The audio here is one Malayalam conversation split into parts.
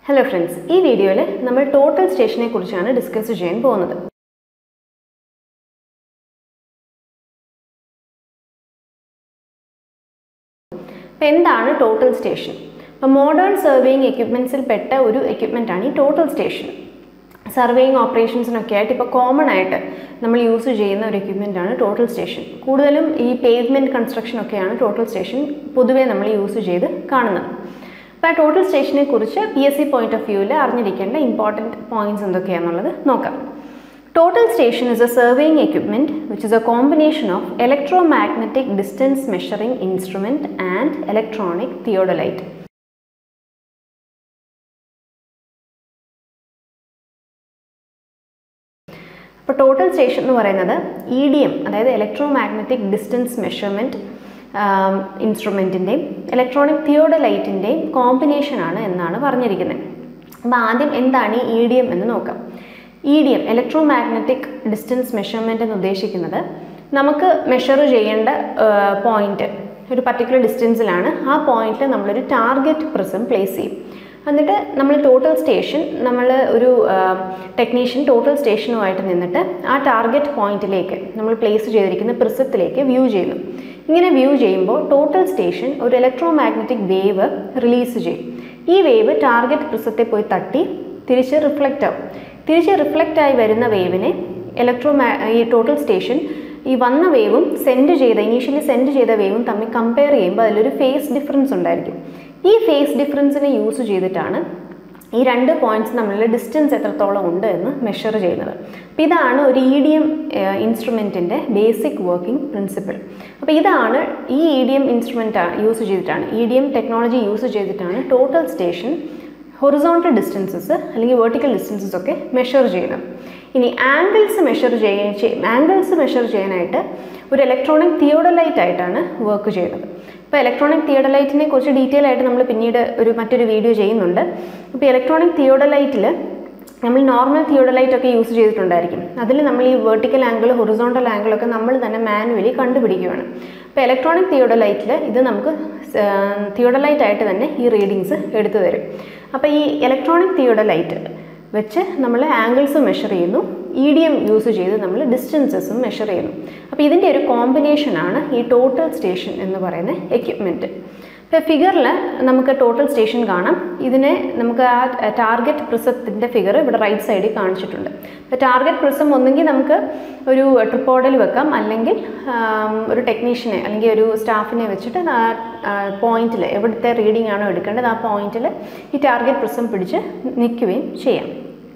ഹലോ ഫ്രണ്ട്സ് ഈ വീഡിയോയിൽ നമ്മൾ ടോട്ടൽ സ്റ്റേഷനെ കുറിച്ചാണ് ഡിസ്കസ് ചെയ്യാൻ പോകുന്നത് അപ്പോൾ എന്താണ് ടോട്ടൽ സ്റ്റേഷൻ അപ്പോൾ മോഡേൺ സർവേയിങ് എക്യുപ്മെൻറ്റ്സിൽ പെട്ട ഒരു എക്യുപ്മെൻ്റ് ആണ് ഈ ടോട്ടൽ സ്റ്റേഷൻ സർവേയിങ് ഓപ്പറേഷൻസിനൊക്കെ ആയിട്ട് ഇപ്പോൾ കോമൺ ആയിട്ട് നമ്മൾ യൂസ് ചെയ്യുന്ന ഒരു എക്യുപ്മെൻ്റ് ആണ് ടോട്ടൽ സ്റ്റേഷൻ കൂടുതലും ഈ പേവ്മെൻറ്റ് കൺസ്ട്രക്ഷൻ ഒക്കെയാണ് ടോട്ടൽ സ്റ്റേഷൻ പൊതുവേ നമ്മൾ യൂസ് ചെയ്ത് കാണുന്നത് അപ്പോൾ ആ ടോട്ടൽ സ്റ്റേഷനെ കുറിച്ച് P S C point of വ്യൂവിൽ അറിഞ്ഞിരിക്കേണ്ട ഇമ്പോർട്ടൻറ്റ് പോയിന്റ്സ് എന്തൊക്കെയാണെന്നുള്ളത് നോക്കാം total station is a surveying equipment which is a combination of electromagnetic distance measuring instrument and electronic theodolite അപ്പോൾ ടോട്ടൽ സ്റ്റേഷൻ എന്ന് പറയുന്നത് ഇ ഡി എം അതായത് ഇലക്ട്രോ മാഗ്നറ്റിക് ഡിസ്റ്റൻസ് മെഷർമെൻറ്റ് ഇൻസ്ട്രുമെൻറ്റിൻ്റെയും ഇലക്ട്രോണിക് തിയോഡലൈറ്റിൻ്റെയും കോമ്പിനേഷനാണ് എന്നാണ് പറഞ്ഞിരിക്കുന്നത് അപ്പോൾ ആദ്യം എന്താണ് ഈ ഇ ഡി എം എന്ന് നോക്കാം E D M electromagnetic distance measurement എന്ന് ഉദ്ദേശിക്കുന്നത് നമുക്ക് മെഷർ ചെയ്യേണ്ട പോയിന്റ് ഒരു പർട്ടിക്കുലർ ഡിസ്റ്റൻസിലാണ് ആ പോയിന്റിൽ നമ്മളൊരു ടാർഗറ്റ് പ്രിസം പ്ലേസ് ചെയ്യും എന്നിട്ട് നമ്മൾ ടോട്ടൽ സ്റ്റേഷൻ നമ്മൾ ഒരു ടെക്നീഷ്യൻ ടോട്ടൽ സ്റ്റേഷനുമായിട്ട് നിന്നിട്ട് ആ ടാർഗറ്റ് പോയിന്റിലേക്ക് നമ്മൾ പ്ലേസ് ചെയ്തിരിക്കുന്ന പ്രിസത്തിലേക്ക് വ്യൂ ചെയ്യുന്നു ഇങ്ങനെ വ്യൂ ചെയ്യുമ്പോൾ ടോട്ടൽ സ്റ്റേഷൻ ഒരു ഇലക്ട്രോ മാഗ്നറ്റിക് വേവ് റിലീസ് ചെയ്യും ഈ വേവ് ടാർഗറ്റ് പ്രിസത്തെ പോയി തട്ടി തിരിച്ച് റിഫ്ലക്റ്റ് ആവും തിരിച്ച് റിഫ്ലക്റ്റ് ആയി വരുന്ന വേവിനെ ഇലക്ട്രോ ഈ ടോട്ടൽ സ്റ്റേഷൻ ഈ വന്ന വേവും സെൻഡ് ചെയ്ത ഇനീഷ്യലി സെൻഡ് ചെയ്ത വേവും തമ്മിൽ കമ്പയർ ചെയ്യുമ്പോൾ അതിലൊരു ഫേസ് ഡിഫറൻസ് ഉണ്ടായിരിക്കും ഈ ഫേസ് ഡിഫറൻസിനെ യൂസ് ചെയ്തിട്ടാണ് ഈ രണ്ട് പോയിന്റ്സ് തമ്മിലുള്ള ഡിസ്റ്റൻസ് എത്രത്തോളം ഉണ്ട് എന്ന് മെഷർ ചെയ്യുന്നത് അപ്പോൾ ഇതാണ് ഒരു ഇ ഡി എം ഇൻസ്ട്രുമെൻറ്റിൻ്റെ ബേസിക് വർക്കിംഗ് പ്രിൻസിപ്പിൾ അപ്പോൾ ഇതാണ് ഈ E D M instrument use ചെയ്തിട്ടാണ് E D M technology use ചെയ്തിട്ടാണ് ടോട്ടൽ സ്റ്റേഷൻ ഹൊറിസോണ്ടൽ ഡിസ്റ്റൻസസ് അല്ലെങ്കിൽ വെർട്ടിക്കൽ ഡിസ്റ്റൻസസ് ഒക്കെ മെഷർ ചെയ്യുന്നത് ഇനി ആംഗിൾസ് മെഷർ ചെയ്യാൻ ആംഗിൾസ് മെഷർ ചെയ്യാനായിട്ട് ഒരു ഇലക്ട്രോണിക് തിയോഡലൈറ്റ് ആയിട്ടാണ് വർക്ക് ചെയ്യുന്നത് ഇപ്പോൾ ഇലക്ട്രോണിക് തിയോഡലൈറ്റിനെ കുറിച്ച് ഡീറ്റെയിൽ ആയിട്ട് നമ്മൾ പിന്നീട് ഒരു മറ്റൊരു വീഡിയോ ചെയ്യുന്നുണ്ട് അപ്പോൾ ഇലക്ട്രോണിക് തിയോഡലൈറ്റിൽ നമ്മൾ നോർമൽ തിയോഡലൈറ്റ് ഒക്കെ യൂസ് ചെയ്തിട്ടുണ്ടായിരിക്കും അതിൽ നമ്മൾ ഈ വെർട്ടിക്കൽ ആംഗിൾ ഹൊറിസോണ്ടൽ ആംഗിൾ ഒക്കെ നമ്മൾ തന്നെ മാനുവലി കണ്ടുപിടിക്കുകയാണ് അപ്പോൾ ഇലക്ട്രോണിക് തിയോഡലൈറ്റിൽ ഇത് നമുക്ക് തിയോഡലൈറ്റ് ആയിട്ട് തന്നെ ഈ റീഡിങ്സ് എടുത്തു തരും അപ്പോൾ ഈ ഇലക്ട്രോണിക് തിയോഡലൈറ്റ് വെച്ച് നമ്മൾ ആംഗിൾസ് മെഷർ ചെയ്യുന്നു ഇ ഡി എം യൂസ് ചെയ്ത് നമ്മൾ ഡിസ്റ്റൻസസും മെഷർ ചെയ്യുന്നു അപ്പോൾ ഇതിൻ്റെ ഒരു കോമ്പിനേഷനാണ് ഈ ടോട്ടൽ സ്റ്റേഷൻ എന്ന് പറയുന്ന എക്യുപ്മെൻറ്റ് ഇപ്പോൾ ഫിഗറിൽ നമുക്ക് ടോട്ടൽ സ്റ്റേഷൻ കാണാം ഇതിനെ നമുക്ക് ആ ടാർഗറ്റ് പ്രിസത്തിൻ്റെ ഫിഗർ ഇവിടെ റൈറ്റ് സൈഡിൽ കാണിച്ചിട്ടുണ്ട് അപ്പോൾ ടാർഗറ്റ് പ്രിസം ഒന്നെങ്കിൽ നമുക്ക് ഒരു ട്രിപ്പോഡിൽ വെക്കാം അല്ലെങ്കിൽ ഒരു ടെക്നീഷ്യനെ അല്ലെങ്കിൽ ഒരു സ്റ്റാഫിനെ വെച്ചിട്ട് ആ പോയിന്റിൽ എവിടുത്തെ റീഡിംഗ് ആണോ എടുക്കേണ്ടത് ആ പോയിന്റിൽ ഈ ടാർഗറ്റ് പ്രിസം പിടിച്ച് നിൽക്കുകയും ചെയ്യാം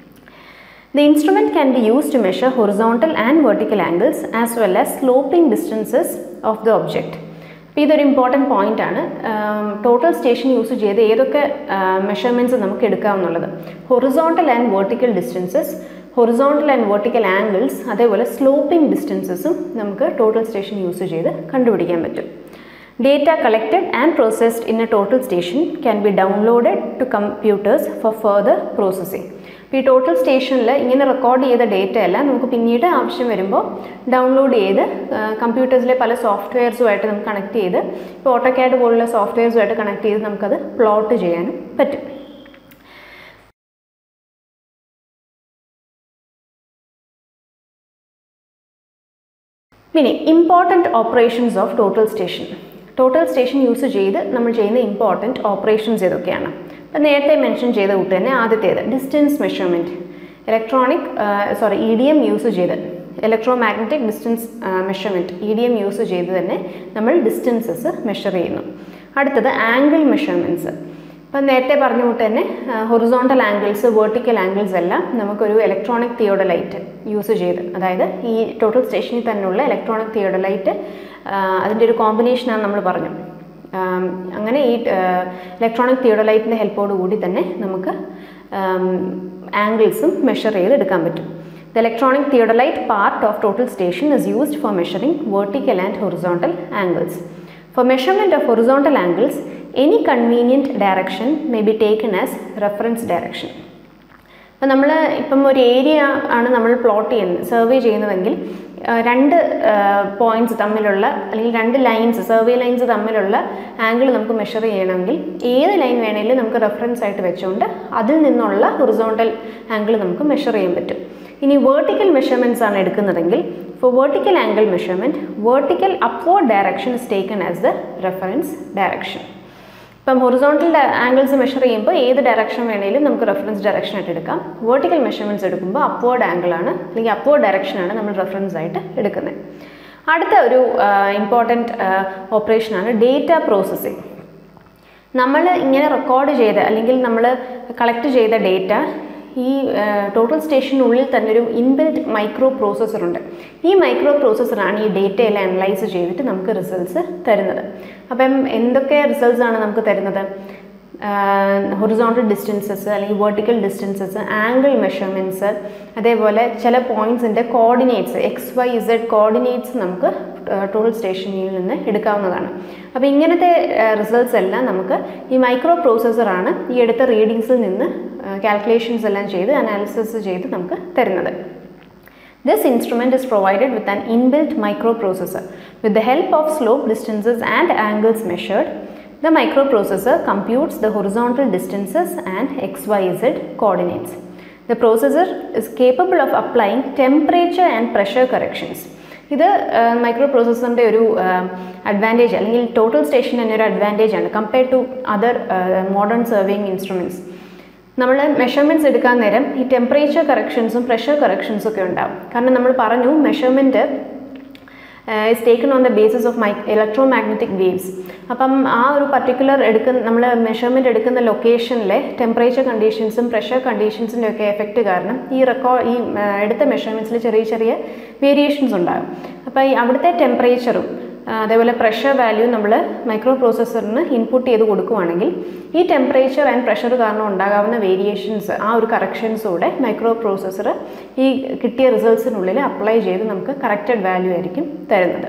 The instrument can be used to measure horizontal and vertical angles as well as sloping distances of the object. അപ്പോൾ ഇതൊരു ഇമ്പോർട്ടൻറ്റ് പോയിന്റ് ആണ് ടോട്ടൽ സ്റ്റേഷൻ യൂസ് ചെയ്ത് ഏതൊക്കെ മെഷർമെൻറ്റ്സ് നമുക്ക് എടുക്കാമെന്നുള്ളത് horizontal and vertical distances horizontal and vertical angles അതേപോലെ സ്ലോപ്പിംഗ് ഡിസ്റ്റൻസസും നമുക്ക് ടോട്ടൽ സ്റ്റേഷൻ യൂസ് ചെയ്ത് കണ്ടുപിടിക്കാൻ പറ്റും data collected and processed in a total station can be downloaded to computers for further processing അപ്പോൾ ഈ ടോട്ടൽ സ്റ്റേഷനിൽ ഇങ്ങനെ റെക്കോർഡ് ചെയ്ത ഡേറ്റ എല്ലാം നമുക്ക് പിന്നീട് ആവശ്യം വരുമ്പോൾ ഡൗൺലോഡ് ചെയ്ത് കമ്പ്യൂട്ടേഴ്സിലെ പല സോഫ്റ്റ്വെയർസുമായിട്ട് നമുക്ക് കണക്ട് ചെയ്ത് ഇപ്പോൾ ഓട്ടോക്യാഡ് പോലുള്ള സോഫ്റ്റ്വെയർസുമായിട്ട് കണക്ട് ചെയ്ത് നമുക്കത് പ്ലോട്ട് ചെയ്യാനും പറ്റും പിന്നെ important operations of total station total station use ചെയ്ത് നമ്മൾ ചെയ്യുന്ന ഇമ്പോർട്ടൻറ്റ് ഓപ്പറേഷൻസ് ഏതൊക്കെയാണ് അപ്പം നേരത്തെ മെൻഷൻ ചെയ്ത കൂട്ട് തന്നെ ആദ്യത്തേത് distance measurement electronic sorry E D M use ചെയ്ത് electromagnetic distance measurement E D M use ചെയ്ത് തന്നെ നമ്മൾ ഡിസ്റ്റൻസസ് മെഷർ ചെയ്യുന്നു അടുത്തത് ആംഗിൾ മെഷർമെൻറ്റ്സ് ഇപ്പം നേരത്തെ പറഞ്ഞ കൂട്ട് തന്നെ ഹൊറിസോണ്ടൽ ആംഗിൾസ് വെർട്ടിക്കൽ ആംഗിൾസ് എല്ലാം നമുക്കൊരു ഇലക്ട്രോണിക് തിയോഡലൈറ്റ് യൂസ് ചെയ്ത് അതായത് ഈ ടോട്ടൽ സ്റ്റേഷനിൽ തന്നെയുള്ള ഇലക്ട്രോണിക് തിയോഡലൈറ്റ് അതിൻ്റെ ഒരു കോമ്പിനേഷനാണ് നമ്മൾ പറഞ്ഞു അങ്ങനെ ഈ ഇലക്ട്രോണിക് തിയോഡലൈറ്റിൻ്റെ ഹെൽപ്പോട് കൂടി തന്നെ നമുക്ക് ആംഗിൾസും മെഷർ ചെയ്ത് എടുക്കാൻ പറ്റും the electronic theodolite part of total station is used for measuring vertical and horizontal angles for measurement of horizontal angles any convenient direction may be taken as reference direction. അപ്പോൾ നമ്മൾ ഇപ്പം ഒരു ഏരിയ ആണ് നമ്മൾ പ്ലോട്ട് ചെയ്യുന്നത് സർവേ ചെയ്യുന്നതെങ്കിൽ ആ, രണ്ട് പോയിന്റ്സ് തമ്മിലുള്ള അല്ലെങ്കിൽ രണ്ട് ലൈൻസ് സർവേ ലൈൻസ് തമ്മിലുള്ള ആംഗിൾ നമുക്ക് മെഷർ ചെയ്യണമെങ്കിൽ ഏത് ലൈൻ വേണമെങ്കിലും നമുക്ക് റെഫറൻസ് ആയിട്ട് വെച്ചുകൊണ്ട് അതിൽ നിന്നുള്ള ഹൊറിസോണ്ടൽ ആംഗിൾ നമുക്ക് മെഷർ ചെയ്യാൻ പറ്റും ഇനി വേർട്ടിക്കൽ മെഷർമെൻറ്റ്സ് ആണ് എടുക്കുന്നതെങ്കിൽ for vertical angle measurement vertical upward direction is taken as the reference direction ഇപ്പം ഹൊറിസോണ്ടൽ ആംഗിൾസ് മെഷർ ചെയ്യുമ്പോൾ ഏത് ഡയറക്ഷൻ വേണമെങ്കിലും നമുക്ക് റെഫറൻസ് ഡയറക്ഷൻ ആയിട്ട് എടുക്കാം വേർട്ടിക്കൽ മെഷർമെൻറ്റ്സ് എടുക്കുമ്പോൾ അപ്വേർഡ് ആംഗിളാണ് അല്ലെങ്കിൽ അപ്വേർഡ് ഡയറക്ഷനാണ് നമ്മൾ റെഫറൻസ് ആയിട്ട് എടുക്കുന്നത് അടുത്ത ഒരു ഇമ്പോർട്ടൻറ്റ് ഓപ്പറേഷനാണ് ഡേറ്റ പ്രോസസ്സിംഗ് നമ്മൾ ഇങ്ങനെ റെക്കോർഡ് ചെയ്ത അല്ലെങ്കിൽ നമ്മൾ കളക്ട് ചെയ്ത ഡേറ്റ ഈ ടോട്ടൽ സ്റ്റേഷനുള്ളിൽ തന്നെ ഒരു ഇൻബിൽറ്റ് മൈക്രോ പ്രോസസ്സർ ഉണ്ട് ഈ മൈക്രോ പ്രോസസ്സറാണ് ഈ ഡേറ്റയെല്ലാം അനലൈസ് ചെയ്തിട്ട് നമുക്ക് റിസൾട്ട്സ് തരുന്നത് അപ്പം എന്തൊക്കെ റിസൾട്ട്സ് ആണ് നമുക്ക് തരുന്നത് ഹൊറിസോണ്ടൽ ഡിസ്റ്റൻസസ് അല്ലെങ്കിൽ വെർട്ടിക്കൽ ഡിസ്റ്റൻസസ് ആംഗിൾ മെഷർമെൻറ്റ്സ് അതേപോലെ ചില പോയിൻറ്റ്സിൻ്റെ coordinates X Y Z coordinates നമുക്ക് ടോട്ടൽ സ്റ്റേഷനിൽ നിന്ന് എടുക്കാവുന്നതാണ് അപ്പോൾ ഇങ്ങനത്തെ റിസൾട്ട്സ് എല്ലാം നമുക്ക് ഈ മൈക്രോ പ്രോസസ്സറാണ് ഈ എടുത്ത റീഡിങ്സിൽ നിന്ന് കാൽക്കുലേഷൻസ് എല്ലാം ചെയ്ത് അനാലിസിസ് ചെയ്ത് നമുക്ക് തരുന്നത് This instrument is provided with an inbuilt microprocessor. With the help of slope distances and angles measured, the microprocessor computes the horizontal distances and xyz coordinates. The processor is capable of applying temperature and pressure corrections. ഇത് മൈക്രോ പ്രോസസ്സറിൻ്റെ ഒരു അഡ്വാൻറ്റേജ് അല്ലെങ്കിൽ ടോട്ടൽ സ്റ്റേഷൻ തന്നെ ഒരു അഡ്വാൻറ്റേജ് ആണ് compared to other modern surveying instruments നമ്മൾ മെഷർമെൻറ്റ്സ് എടുക്കാൻ നേരം ഈ ടെമ്പറേച്ചർ കറക്ഷൻസും പ്രഷർ കറക്ഷൻസും ഒക്കെ ഉണ്ടാവും കാരണം നമ്മൾ പറഞ്ഞു measurement is taken on the basis of my electromagnetic waves അപ്പം ആ ഒരു പർട്ടിക്കുലർ എടുക്കുന്ന നമ്മൾ മെഷർമെൻറ്റ് എടുക്കുന്ന ലൊക്കേഷനിലെ ടെമ്പറേച്ചർ കണ്ടീഷൻസും പ്രഷർ കണ്ടീഷൻസിൻ്റെ ഒക്കെ എഫക്റ്റ് കാരണം ഈ റെക്കോർഡ് ഈ ആ, എടുത്ത മെഷർമെൻറ്റ്സിൽ ചെറിയ ചെറിയ വേരിയേഷൻസ് ഉണ്ടാകും അപ്പോൾ ഈ അവിടുത്തെ ടെമ്പറേച്ചറും അതേപോലെ പ്രഷർ വാല്യൂ നമ്മൾ മൈക്രോ പ്രോസസ്സറിന് ഇൻപുട്ട് ചെയ്ത് കൊടുക്കുവാണെങ്കിൽ ഈ ടെമ്പറേച്ചർ ആൻഡ് പ്രഷർ കാരണം ഉണ്ടാകാവുന്ന വേരിയേഷൻസ് ആ ഒരു കറക്ഷൻസോടെ മൈക്രോ പ്രോസസ്സർ ഈ കിട്ടിയ റിസൾട്ട്സിനുള്ളിൽ അപ്ലൈ ചെയ്ത് നമുക്ക് കറക്റ്റഡ് വാല്യൂ ആയിരിക്കും തരുന്നത്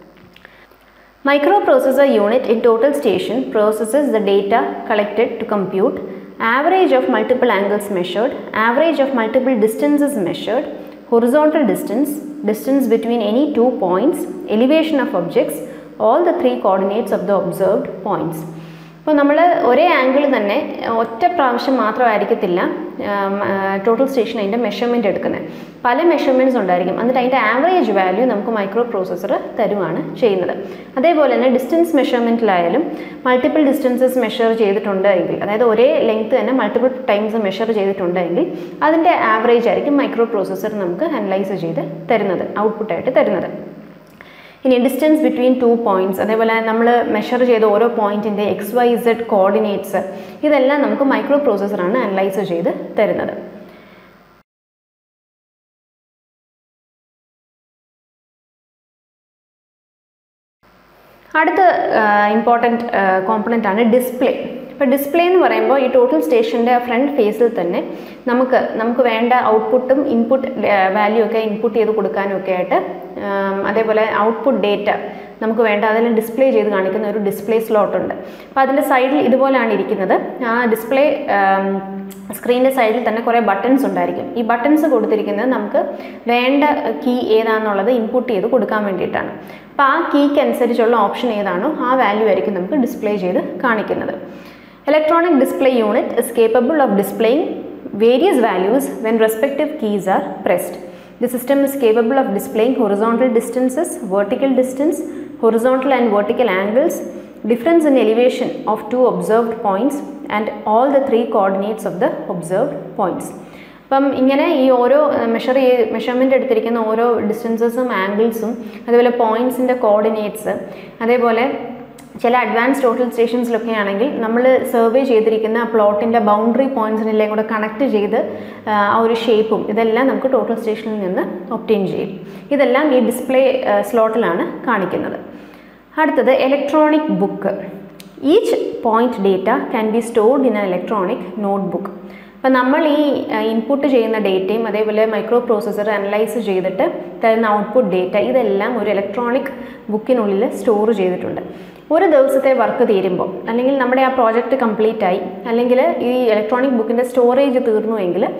Microprocessor unit in total station processes the data collected to compute average of multiple angles measured, average of multiple distances measured, horizontal distance, distance between any two points, elevation of objects, all the three coordinates of the observed points. അപ്പോൾ നമ്മൾ ഒരേ ആംഗിൾ തന്നെ ഒറ്റ പ്രാവശ്യം മാത്രമായിരിക്കത്തില്ല ടോട്ടൽ സ്റ്റേഷൻ അതിൻ്റെ മെഷർമെൻറ്റ് എടുക്കുന്നത് പല മെഷർമെൻറ്റ്സ് ഉണ്ടായിരിക്കും എന്നിട്ട് അതിൻ്റെ ആവറേജ് വാല്യൂ നമുക്ക് മൈക്രോ പ്രോസസ്സർ തരുവാണ് ചെയ്യുന്നത് അതേപോലെ തന്നെ ഡിസ്റ്റൻസ് മെഷർമെൻറ്റിലായാലും മൾട്ടിപ്പിൾ ഡിസ്റ്റൻസസ് മെഷർ ചെയ്തിട്ടുണ്ട് എങ്കിൽ അതായത് ഒരേ ലെങ്ത് തന്നെ മൾട്ടിപ്പിൾ ടൈംസ് മെഷർ ചെയ്തിട്ടുണ്ട് എങ്കിൽ അതിൻ്റെ ആവറേജ് ആയിരിക്കും മൈക്രോ പ്രോസസ്സർ നമുക്ക് അനലൈസ് ചെയ്ത് തരുന്നത് ഔട്ട്പുട്ടായിട്ട് തരുന്നത് ഇനി ഡിസ്റ്റൻസ് ബിറ്റ്വീൻ ടു പോയിന്റ്സ് അതേപോലെ നമ്മൾ മെഷർ ചെയ്ത ഓരോ പോയിന്റിൻ്റെ എക്സ് വൈ സെഡ് കോർഡിനേറ്റ്സ് ഇതെല്ലാം നമുക്ക് മൈക്രോ പ്രോസസ്സറാണ് അനലൈസ് ചെയ്ത് തരുന്നത് അടുത്ത ഇമ്പോർട്ടൻറ്റ് കോമ്പണൻ്റ് ആണ് ഡിസ്പ്ലേ ഇപ്പോൾ ഡിസ്പ്ലേ എന്ന് പറയുമ്പോൾ ഈ ടോട്ടൽ സ്റ്റേഷൻ്റെ ഫ്രണ്ട് ഫേസിൽ തന്നെ നമുക്ക് നമുക്ക് വേണ്ട ഔട്ട്പുട്ടും ഇൻപുട്ട് വാല്യൂ ഒക്കെ ഇൻപുട്ട് ചെയ്ത് കൊടുക്കാനും ഒക്കെ ആയിട്ട് ആം, അതേപോലെ ഔട്ട്പുട്ട് ഡേറ്റ നമുക്ക് വേണ്ട അതെല്ലാം ഡിസ്പ്ലേ ചെയ്ത് കാണിക്കുന്ന ഒരു ഡിസ്പ്ലേ സ്ലോട്ട് ഉണ്ട് അപ്പോൾ അതിൻ്റെ സൈഡിൽ ഇതുപോലെയാണ് ഇരിക്കുന്നത് ആ ഡിസ്പ്ലേ സ്ക്രീനിൻ്റെ സൈഡിൽ തന്നെ കുറേ ബട്ടൺസ് ഉണ്ടായിരിക്കും ഈ ബട്ടൺസ് കൊടുത്തിരിക്കുന്നത് നമുക്ക് വേണ്ട കീ ഏതാണെന്നുള്ളത് ഇൻപുട്ട് ചെയ്ത് കൊടുക്കാൻ വേണ്ടിയിട്ടാണ് അപ്പോൾ ആ കീക്ക് അനുസരിച്ചുള്ള ഓപ്ഷൻ ഏതാണോ ആ വാല്യൂ ആയിരിക്കും നമുക്ക് ഡിസ്പ്ലേ ചെയ്ത് കാണിക്കുന്നത് electronic display unit is capable of displaying various values when respective keys are pressed. The system is capable of displaying horizontal distances, vertical distance, horizontal and vertical angles, difference in elevation of two observed points and all the three coordinates of the observed points. അപ്പം ഇങ്ങനെ ഈ ഓരോ മെഷർ ചെയ്ത് മെഷർമെൻ്റ് എടുത്തിരിക്കുന്ന ഓരോ ഡിസ്റ്റൻസസും ആംഗിൾസും അതേപോലെ പോയിൻറ്റ്സിൻ്റെ കോർഡിനേറ്റ്സ് അതേപോലെ ചില അഡ്വാൻസ് ടോട്ടൽ സ്റ്റേഷൻസിലൊക്കെ ആണെങ്കിൽ നമ്മൾ സർവേ ചെയ്തിരിക്കുന്ന ആ പ്ലോട്ടിൻ്റെ ബൗണ്ടറി പോയിൻറ്റ്സിനെല്ലാം കൂടെ കണക്ട് ചെയ്ത് ആ ആ ഒരു ഷേപ്പും ഇതെല്ലാം നമുക്ക് ടോട്ടൽ സ്റ്റേഷനിൽ നിന്ന് ഒപ്റ്റെയിൻ ചെയ്യും ഇതെല്ലാം ഈ ഡിസ്പ്ലേ സ്ലോട്ടിലാണ് കാണിക്കുന്നത് അടുത്തത് electronic book each point data can be stored in a electronic notebook അപ്പം നമ്മൾ ഈ ഇൻപുട്ട് ചെയ്യുന്ന ഡേറ്റയും അതേപോലെ മൈക്രോ പ്രോസസ്സർ അനലൈസ് ചെയ്തിട്ട് തരുന്ന ഔട്ട്പുട്ട് ഡേറ്റ ഇതെല്ലാം ഒരു ഇലക്ട്രോണിക് ബുക്കിനുള്ളിൽ സ്റ്റോർ ചെയ്തിട്ടുണ്ട് ഒരു ദിവസത്തെ വർക്ക് തീരുമ്പോൾ അല്ലെങ്കിൽ നമ്മുടെ ആ പ്രോജക്റ്റ് കംപ്ലീറ്റ് ആയി അല്ലെങ്കിൽ ഈ ഇലക്ട്രോണിക് ബുക്കിൻ്റെ സ്റ്റോറേജ് തീർന്നു എങ്കിൽ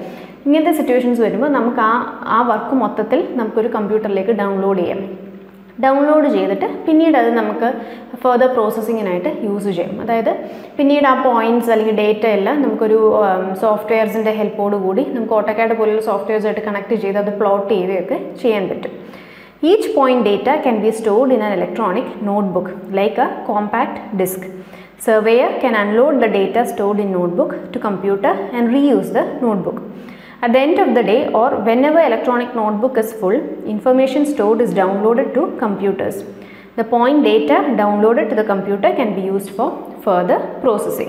ഇങ്ങനത്തെ സിറ്റുവേഷൻസ് വരുമ്പോൾ നമുക്ക് ആ ആ വർക്ക് മൊത്തത്തിൽ നമുക്കൊരു കമ്പ്യൂട്ടറിലേക്ക് ഡൗൺലോഡ് ചെയ്യാം ഡൗൺലോഡ് ചെയ്തിട്ട് പിന്നീട് അത് നമുക്ക് ഫർദർ പ്രോസസ്സിങ്ങിനായിട്ട് യൂസ് ചെയ്യും അതായത് പിന്നീട് ആ പോയിന്റ്സ് അല്ലെങ്കിൽ ഡേറ്റ എല്ലാം നമുക്കൊരു സോഫ്റ്റ്വെയർസിൻ്റെ ഹെൽപ്പോട് കൂടി നമുക്ക് ഓട്ടോക്കാഡ് പോലുള്ള സോഫ്റ്റ്വെയർസായിട്ട് കണക്ട് ചെയ്ത് അത് പ്ലോട്ട് ചെയ്യുകയൊക്കെ ചെയ്യാൻ പറ്റും each point data can be stored in an electronic notebook like a compact disc Surveyor can unload the data stored in notebook to computer and reuse the notebook. At the end of the day or whenever electronic notebook is full, information stored is downloaded to computers. The point data downloaded to the computer can be used for further processing.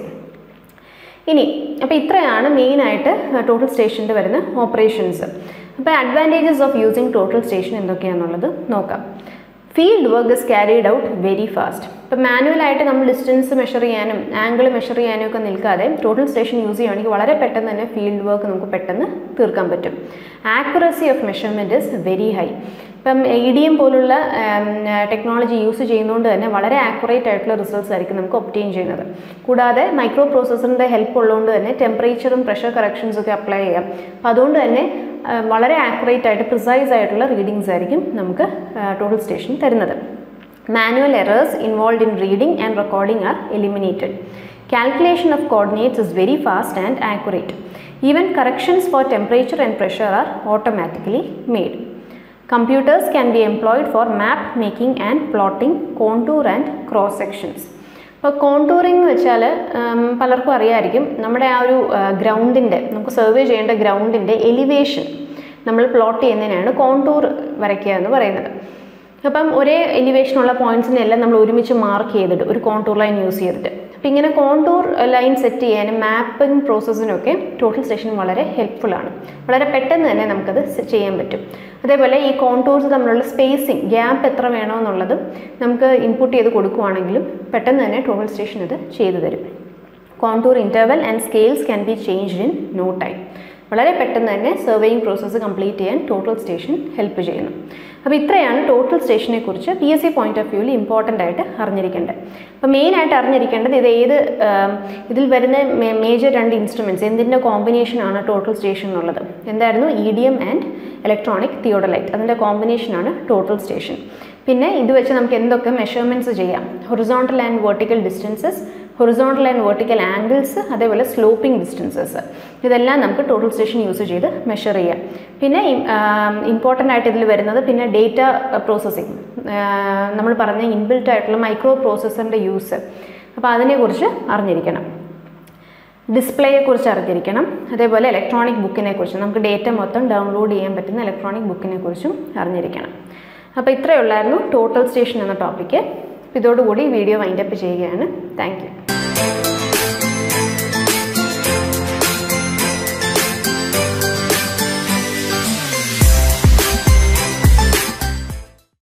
ഇനി അപ്പോൾ ഇത്രയാണ് മെയിനായിട്ട് ടോട്ടൽ സ്റ്റേഷൻ്റെ വരുന്ന ഓപ്പറേഷൻസ് അപ്പോൾ advantages of using total station എന്തൊക്കെയാണെന്നുള്ളത് നോക്കാം field work is carried out very fast ഇപ്പം മാനുവലായിട്ട് നമ്മൾ ഡിസ്റ്റൻസ് മെഷർ ചെയ്യാനും ആംഗിൾ മെഷർ ചെയ്യാനും ഒക്കെ നിൽക്കാതെ ടോട്ടൽ സ്റ്റേഷൻ യൂസ് ചെയ്യുകയാണെങ്കിൽ വളരെ പെട്ടെന്ന് തന്നെ ഫീൽഡ് വർക്ക് നമുക്ക് പെട്ടെന്ന് തീർക്കാൻ പറ്റും accuracy of measurement is very high ഇപ്പം ഇ ഡി എം പോലുള്ള ടെക്നോളജി യൂസ് ചെയ്യുന്നതുകൊണ്ട് തന്നെ വളരെ ആക്യുറേറ്റ് ആയിട്ടുള്ള റിസൾട്ട്സ് ആയിരിക്കും നമുക്ക് ഒപ്റ്റെയിൻ ചെയ്യുന്നത് കൂടാതെ മൈക്രോ പ്രോസസ്സറിൻ്റെ ഹെൽപ്പ് ഉള്ളതുകൊണ്ട് തന്നെ ടെമ്പറേച്ചറും പ്രഷർ കറക്ഷൻസും ഒക്കെ അപ്ലൈ ചെയ്യാം അപ്പോൾ അതുകൊണ്ട് തന്നെ വളരെ ആക്യുറേറ്റ് ആയിട്ട് പ്രിസൈസ് ആയിട്ടുള്ള റീഡിങ്സ് ആയിരിക്കും നമുക്ക് ടോട്ടൽ സ്റ്റേഷൻ തരുന്നത് manual errors involve in reading and recording are eliminated calculation of coordinates is very fast and accurate even corrections for temperature and pressure are automatically made Computers can be employed for map making and plotting contour and cross sections. ഇപ്പോൾ കോണ്ടൂറിംഗ് എന്ന് വെച്ചാൽ പലർക്കും അറിയാമായിരിക്കും നമ്മുടെ ആ ഒരു ഗ്രൗണ്ടിൻ്റെ നമുക്ക് സർവേ ചെയ്യേണ്ട ഗ്രൗണ്ടിൻ്റെ എലിവേഷൻ നമ്മൾ പ്ലോട്ട് ചെയ്യുന്നതിനാണ് കോണ്ടൂർ വരയ്ക്കുക എന്ന് പറയുന്നത് അപ്പം ഒരേ എലിവേഷനുള്ള പോയിന്റ്സിനെ എല്ലാം നമ്മൾ ഒരുമിച്ച് മാർക്ക് ചെയ്തിട്ട് ഒരു കോണ്ടൂർ ലൈൻ യൂസ് ചെയ്തിട്ട് അപ്പം ഇങ്ങനെ കോണ്ടൂർ ലൈൻ സെറ്റ് ചെയ്യാനും മാപ്പിംഗ് പ്രോസസ്സിനൊക്കെ ടോട്ടൽ സ്റ്റേഷൻ വളരെ ഹെൽപ്ഫുൾ ആണ് വളരെ പെട്ടെന്ന് തന്നെ നമുക്കത് ചെയ്യാൻ പറ്റും അതേപോലെ ഈ കോണ്ടൂർസ് തമ്മിലുള്ള സ്പേസിങ് ഗ്യാപ്പ് എത്ര വേണമെന്നുള്ളതും നമുക്ക് ഇൻപുട്ട് ചെയ്ത് കൊടുക്കുവാണെങ്കിലും പെട്ടെന്ന് തന്നെ ടോട്ടൽ സ്റ്റേഷൻ ഇത് ചെയ്തു തരും contour interval and scales can be changed in no time വളരെ പെട്ടെന്ന് തന്നെ സർവേയിങ് പ്രോസസ്സ് കംപ്ലീറ്റ് ചെയ്യാൻ ടോട്ടൽ സ്റ്റേഷൻ ഹെൽപ്പ് ചെയ്യുന്നു അപ്പോൾ ഇത്രയാണ് ടോട്ടൽ സ്റ്റേഷനെ കുറിച്ച് P S C point of വ്യൂവിൽ ഇമ്പോർട്ടൻ്റ് ആയിട്ട് അറിഞ്ഞിരിക്കേണ്ടത് അപ്പോൾ മെയിനായിട്ട് അറിഞ്ഞിരിക്കേണ്ടത് ഇത് ഏത് ഇതിൽ വരുന്ന മേജർ രണ്ട് ഇൻസ്ട്രുമെൻറ്റ്സ് എന്തിൻ്റെ കോമ്പിനേഷനാണ് ടോട്ടൽ സ്റ്റേഷൻ എന്നുള്ളത് എന്തായിരുന്നു E D M and electronic theodolite അതിൻ്റെ കോമ്പിനേഷനാണ് ടോട്ടൽ സ്റ്റേഷൻ പിന്നെ ഇത് വെച്ച് നമുക്ക് എന്തൊക്കെ മെഷർമെൻറ്റ്സ് ചെയ്യാം horizontal and vertical distances horizontal and vertical angles അതേപോലെ സ്ലോപ്പിംഗ് ഡിസ്റ്റൻസസ് ഇതെല്ലാം നമുക്ക് ടോട്ടൽ സ്റ്റേഷൻ യൂസ് ചെയ്ത് മെഷർ ചെയ്യാം പിന്നെ ഇമ്പോർട്ടൻ്റ് ആയിട്ട് ഇതിൽ വരുന്നത് പിന്നെ ഡേറ്റ പ്രോസസ്സിങ് നമ്മൾ പറഞ്ഞ ഇൻബിൽറ്റ് ആയിട്ടുള്ള മൈക്രോ പ്രോസസ്സറിൻ്റെ യൂസ് അപ്പോൾ അതിനെക്കുറിച്ച് അറിഞ്ഞിരിക്കണം ഡിസ്പ്ലേയെ കുറിച്ച് അറിഞ്ഞിരിക്കണം അതേപോലെ ഇലക്ട്രോണിക് ബുക്കിനെ കുറിച്ച് നമുക്ക് ഡേറ്റ മൊത്തം ഡൗൺലോഡ് ചെയ്യാൻ പറ്റുന്ന ഇലക്ട്രോണിക് ബുക്കിനെ കുറിച്ചും അറിഞ്ഞിരിക്കണം അപ്പോൾ ഇത്രയേ ഉള്ളായിരുന്നു ടോട്ടൽ സ്റ്റേഷൻ എന്ന ടോപ്പിക്ക് ഇതോടുകൂടി വീഡിയോ വൈൻഡപ്പ് ചെയ്യുകയാണ് താങ്ക്